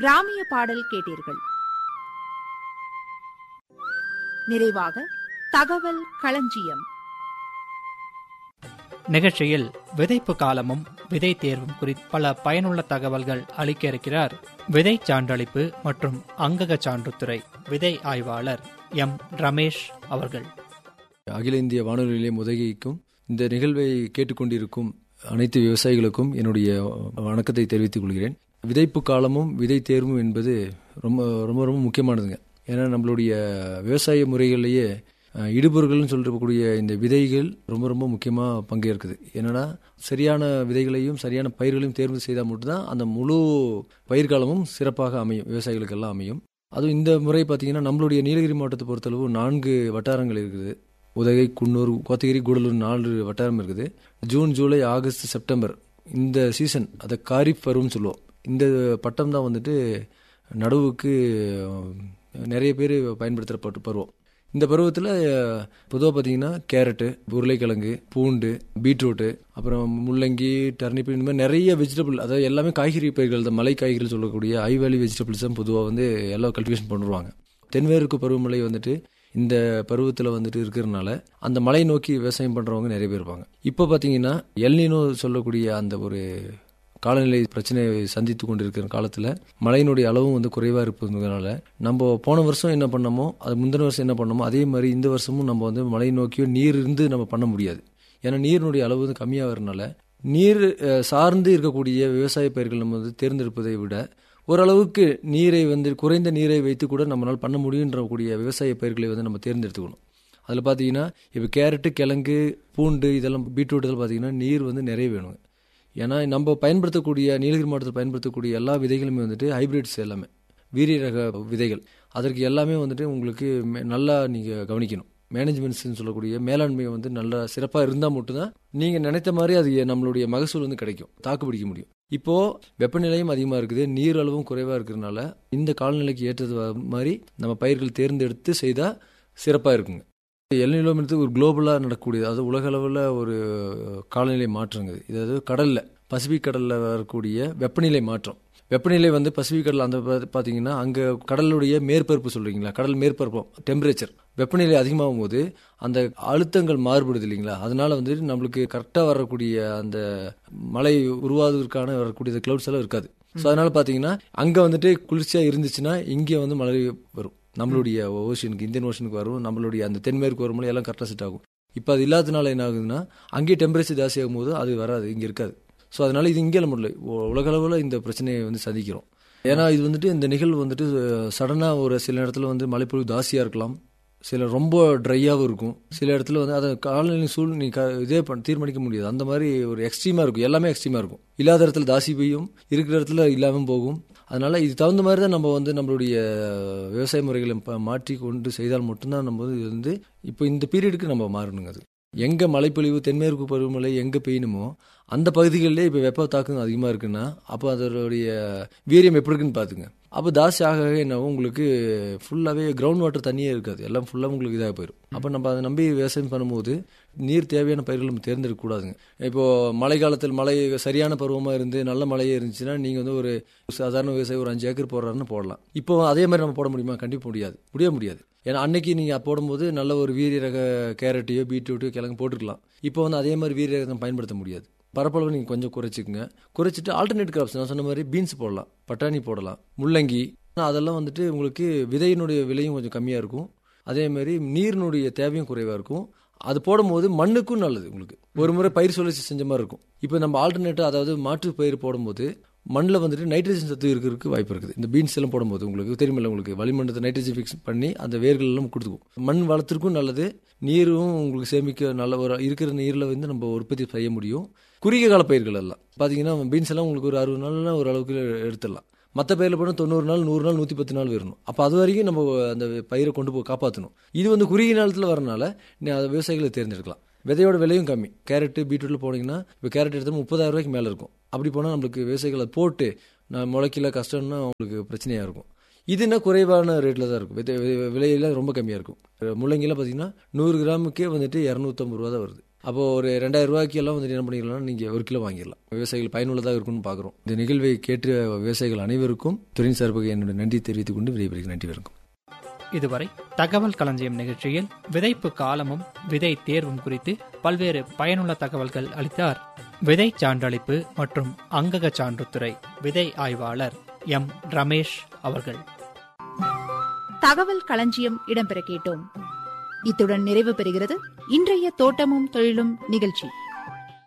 கிராமிய பாடல் கேட்டீர்கள் நிறைவாக தகவல் களஞ்சியம் நிகழ்ச்சியில் விதைப்பு காலமும் விதை தேர்வும் குறித்து பல பயனுள்ள தகவல்கள் அளிக்க இருக்கிறார் விதை சான்றளிப்பு மற்றும் அங்கக சான்றுத்துறை விதை ஆய்வாளர் எம் ரமேஷ் அவர்கள் அகில இந்திய வானொலி நிலையம் உதவிக்கும் இந்த நிகழ்வை கேட்டுக்கொண்டிருக்கும் அனைத்து விவசாயிகளுக்கும் என்னுடைய வணக்கத்தை தெரிவித்துக் கொள்கிறேன் விதைப்பு காலமும் விதை தேர்வும் என்பது ரொம்ப ரொம்ப ரொம்ப முக்கியமானதுங்க ஏன்னா நம்மளுடைய விவசாய முறைகள்லேயே அஹ், இடுபொருள்கள்னு சொல்லக்கூடிய இந்த விதைகள் ரொம்ப ரொம்ப முக்கியமாக பங்கேற்குது என்னன்னா சரியான விதைகளையும் சரியான பயிர்களையும் தேர்வு செய்தால் மட்டும்தான் அந்த முழு பயிர்காலமும் சிறப்பாக அமையும் விவசாயிகளுக்கெல்லாம் அமையும் அதுவும் இந்த முறை பார்த்தீங்கன்னா நம்மளுடைய நீலகிரி மாவட்டத்தை பொறுத்தளவு நான்கு வட்டாரங்கள் இருக்குது உதகை குன்னூர் கோத்தகிரி கூடலூர் நாலு வட்டாரம் இருக்குது ஜூன் ஜூலை ஆகஸ்ட் செப்டம்பர் இந்த சீசன் அதை காரிஃப் பருவம்னு சொல்லுவோம் இந்த பட்டம் தான் வந்துட்டு நடவுக்கு அஹ், நிறைய பேர் பயன்படுத்துகிற பருவம் இந்த பருவத்தில் பொதுவாக பார்த்தீங்கன்னா கேரட்டு உருளைக்கிழங்கு பூண்டு பீட்ரூட்டு அப்புறம் முள்ளங்கி டர்னிப் இந்த மாதிரி நிறைய வெஜிடபிள் அதாவது எல்லாமே காய்கறி பயிர்கள் தான் மலை காய்கறிகள் சொல்லக்கூடிய ஐ வேலி வெஜிடபிள்ஸ் தான் பொதுவாக வந்து எல்லாம் கல்டிவேஷன் பண்ணுவாங்க தென்மேற்கு பருவமழை வந்துட்டு இந்த பருவத்தில் வந்துட்டு இருக்கிறதுனால அந்த மலை நோக்கி விவசாயம் பண்ணுறவங்க நிறைய பேர் இருப்பாங்க இப்போ பார்த்தீங்கன்னா எல்னினோ சொல்லக்கூடிய அந்த ஒரு காலநிலை பிரச்சனையை சந்தித்து கொண்டிருக்கிற காலத்தில் மழையினுடைய அளவும் வந்து குறைவாக இருப்பதுனால நம்ம போன வருஷம் என்ன பண்ணோமோ அது முந்தின வருஷம் என்ன பண்ணோமோ அதே மாதிரி இந்த வருஷமும் நம்ம வந்து மழை நோக்கியோ நீர் இருந்து நம்ம பண்ண முடியாது ஏன்னா நீரினுடைய அளவு வந்து கம்மியாகிறதுனால நீர் அஹ், சார்ந்து இருக்கக்கூடிய விவசாய பயிர்கள் நம்ம வந்து தேர்ந்தெடுப்பதை விட ஓரளவுக்கு நீரை வந்து குறைந்த நீரை வைத்து கூட நம்மளால் பண்ண முடியுன்ற கூடிய விவசாய பயிர்களை வந்து நம்ம தேர்ந்தெடுத்துக்கணும் அதில் பார்த்தீங்கன்னா இப்போ கேரட்டு கிழங்கு பூண்டு இதெல்லாம் பீட்ரூட் இதெல்லாம் பார்த்தீங்கன்னா நீர் வந்து நிறைய வேணுங்க ஏன்னா நம்ம பயன்படுத்தக்கூடிய நீலகிரி மாவட்டத்தில் பயன்படுத்தக்கூடிய எல்லா விதைகளுமே வந்துட்டு ஹைபிரிட்ஸ் எல்லாமே வீரிய ரக விதைகள் அதற்கு எல்லாமே வந்துட்டு உங்களுக்கு மே- நல்லா நீங்கள் கவனிக்கணும் மேனேஜ்மெண்ட்ஸ்னு சொல்லக்கூடிய மேலாண்மை வந்து நல்லா சிறப்பாக இருந்தால் மட்டும்தான் நீங்கள் நினைத்த மாதிரி அது நம்மளுடைய மகசூல் வந்து கிடைக்கும் தாக்கு பிடிக்க முடியும் இப்போ வெப்பநிலையும் அதிகமாக இருக்குது நீர் அளவும் குறைவாக இருக்கிறதுனால இந்த காலநிலைக்கு ஏற்றது மாதிரி நம்ம பயிர்கள் தேர்ந்தெடுத்து செய்தால் சிறப்பாக இருக்குங்க எல்நிலோமினத்து ஒரு குளோபலாக நடக்கக்கூடியது அது உலக அளவில் ஒரு காலநிலை மாற்றங்க இது அதாவது கடலில் பசிபிக் கடலில் வரக்கூடிய வெப்பநிலை மாற்றம் வெப்பநிலை வந்து பசிபிக் கடல் அந்த பா- பார்த்தீங்கன்னா அங்கே கடலுடைய மேற்பரப்பு சொல்றீங்களா கடல் மேற்பரப்பு டெம்பரேச்சர் வெப்பநிலை அதிகமாகும் போது அந்த அழுத்தங்கள் மாறுபடுது இல்லைங்களா அதனால வந்து நம்மளுக்கு கரெக்டாக வரக்கூடிய அந்த மழை உருவாவதற்கான வரக்கூடிய கிளவுட்ஸ் எல்லாம் இருக்காது ஸோ அதனால பார்த்தீங்கன்னா அங்கே வந்துட்டு குளிர்ச்சியாக இருந்துச்சுன்னா இங்கே வந்து மழை வரும் நம்மளுடைய ஓஷனுக்கு இந்தியன் ஓஷனுக்கு வரும் நம்மளுடைய அந்த தென்மேற்கு வரும்போது எல்லாம் கரெக்டாக செட் ஆகும் இப்போ அது இல்லாதனால என்ன ஆகுதுன்னா அங்கேயே டெம்பரேச்சர் ஜாஸ்தி ஆகும்போது அது வராது இங்கே இருக்காது ஸோ அதனால இது இங்கே முடியல உலக அளவில் இந்த பிரச்சனையை வந்து சந்திக்கிறோம் ஏன்னா இது வந்துட்டு இந்த நிகழ்வு வந்துட்டு சடனாக ஒரு சில இடத்துல வந்து மழைப்பொழிவு ஜாஸ்தியாக இருக்கலாம் சில ரொம்ப ட்ரையாகவும் இருக்கும் சில இடத்துல வந்து அதை காலநிலை சூழ் நீ க- இதே பண்ண தீர்மானிக்க முடியாது அந்த மாதிரி ஒரு எக்ஸ்ட்ரீமாக இருக்கும் எல்லாமே எக்ஸ்ட்ரீமாக இருக்கும் இல்லாத இடத்துல தாசி பெய்யும் இருக்கிற இடத்துல இல்லாமல் போகும் அதனால இது தகுந்த மாதிரி தான் நம்ம வந்து நம்மளுடைய விவசாய முறைகளை ப- மாற்றி கொண்டு செய்தால் மட்டும்தான் நம்ம வந்து இது வந்து இப்போ இந்த பீரியடுக்கு நம்ம மாறணுங்க அது எங்கே மழைப்பொழிவு தென்மேற்கு பருவமழை எங்கே பெய்யணுமோ அந்த பகுதிகளிலே இப்போ வெப்ப தாக்கம் அதிகமாக இருக்குன்னா அப்போ அதனுடைய வீரியம் எப்படி இருக்குன்னு பார்த்துங்க அப்போ தாசி ஆக ஆக என்னவோ உங்களுக்கு ஃபுல்லாகவே கிரவுண்ட் வாட்டர் தண்ணியே இருக்காது எல்லாம் ஃபுல்லாக உங்களுக்கு இதாக போயிடும் அப்போ நம்ம அதை நம்பி விவசாயம் பண்ணும்போது நீர் தேவையான பயிர்கள் நம்ம தேர்ந்தெடுக்க கூடாதுங்க இப்போ மழை காலத்தில் மழை சரியான பருவமாக இருந்து நல்ல மழையே இருந்துச்சுன்னா நீங்கள் வந்து ஒரு சாதாரண விவசாயி ஒரு அஞ்சு ஏக்கர் போடுறாருன்னு போடலாம் இப்போ அதே மாதிரி நம்ம போட முடியுமா கண்டிப்பாக முடியாது முடிய முடியாது ஏன்னா அன்னைக்கு நீங்கள் போடும்போது நல்ல ஒரு வீரிய ரக கேரட்டையோ பீட்ரூட்டோ கிழங்கு போட்டுருக்கலாம் இப்போ வந்து அதே மாதிரி வீரிய ரகம் பயன்படுத்த முடியாது பரப்பளவு நீங்கள் கொஞ்சம் குறைச்சிக்கங்க குறைச்சிட்டு ஆல்டர்னேட் கிராப்ஸ் நான் சொன்ன மாதிரி பீன்ஸ் போடலாம் பட்டாணி போடலாம் முள்ளங்கி ஆனா அதெல்லாம் வந்துட்டு உங்களுக்கு விதையினுடைய விலையும் கொஞ்சம் கம்மியாக இருக்கும் அதே மாதிரி நீரினுடைய தேவையும் குறைவாக இருக்கும் அது போடும்போது மண்ணுக்கும் நல்லது உங்களுக்கு ஒரு முறை பயிர் சுழற்சி செஞ்ச மாதிரி இருக்கும் இப்போ நம்ம ஆல்டர்னேட்டாக அதாவது மாற்று பயிர் போடும்போது மண்ணில் வந்துட்டு நைட்ரஜன் சத்து இருக்கிறதுக்கு வாய்ப்பு இருக்குது இந்த பீன்ஸ் எல்லாம் போடும்போது உங்களுக்கு தெரியுமில்ல உங்களுக்கு வளிமண்டலத்தை நைட்ரஜன் ஃபிக்ஸ் பண்ணி அந்த வேர்கள் எல்லாம் கொடுத்துக்கும் மண் வளத்திற்கும் நல்லது நீரும் உங்களுக்கு சேமிக்க நல்ல ஒரு இருக்கிற நீரில் வந்து நம்ம உற்பத்தி செய்ய முடியும் குறுகிய கால பயிர்கள் எல்லாம் பார்த்தீங்கன்னா பீன்ஸ் எல்லாம் உங்களுக்கு ஒரு அறுபது நாள்னா ஒரு அளவுக்கு எடுத்துடலாம் மற்ற பயிரில் போனால் தொண்ணூறு நாள் நூறு நாள் நூற்றி பத்து நாள் வரணும் அப்போ அது வரைக்கும் நம்ம அந்த பயிரை கொண்டு போய் காப்பாற்றணும் இது வந்து குறுகிய நாளத்தில் வரனால நீ அதை விவசாயிகளை தேர்ந்தெடுக்கலாம் விதையோட விலையும் கம்மி கேரட்டு பீட்ரூட்ல போனீங்கன்னா இப்போ கேரட் எடுத்தால் முப்பதாயிரம் ரூபாய்க்கு மேலே இருக்கும் அப்படி போனால் நம்மளுக்கு விவசாயிகளை போட்டு நான் முளைக்கல கஷ்டம்னா அவங்களுக்கு பிரச்சனையாக இருக்கும் இதுனா குறைவான ரேட்டில் தான் இருக்கும் விதை- வி- விலையெல்லாம் ரொம்ப கம்மியாக இருக்கும் முள்ளங்கிலாம் பார்த்தீங்கன்னா நூறு கிராமுக்கே வந்துட்டு இரநூத்தம்பது ரூபா தான் வருது அப்போ ஒரு ரெண்டாயிரம் ரூபாய்க்கு எல்லாம் வந்து என்ன பண்ணிடலாம் நீங்க ஒரு கிலோ வாங்கிடலாம் விவசாயிகள் பயனுள்ளதாக இருக்கும்னு பார்க்குறோம் இந்த நிகழ்வை கேட்ட விவசாயிகள் அனைவருக்கும் துறையின் சார்பாக என்னுடைய நன்றி தெரிவித்துக் கொண்டு விடைபெறுகிறேன் நன்றி வணக்கம் இதுவரை தகவல் களஞ்சியம் நிகழ்ச்சியில் விதைப்பு காலமும் விதை தேர்வும் குறித்து பல்வேறு பயனுள்ள தகவல்கள் அளித்தார் விதை சான்றளிப்பு மற்றும் அங்கக சான்றுத்துறை விதை ஆய்வாளர் எம் ரமேஷ் அவர்கள் தகவல் களஞ்சியம் இடம்பெற கேட்டோம் இத்துடன் நிறைவு பெறுகிறது இன்றைய தோட்டமும் தொழிலும் நிகழ்ச்சி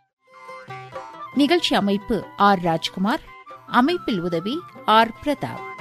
நிகழ்ச்சி அமைப்பு ஆர் ராஜ்குமார் அமைப்பில் உதவி ஆர் பிரதாப்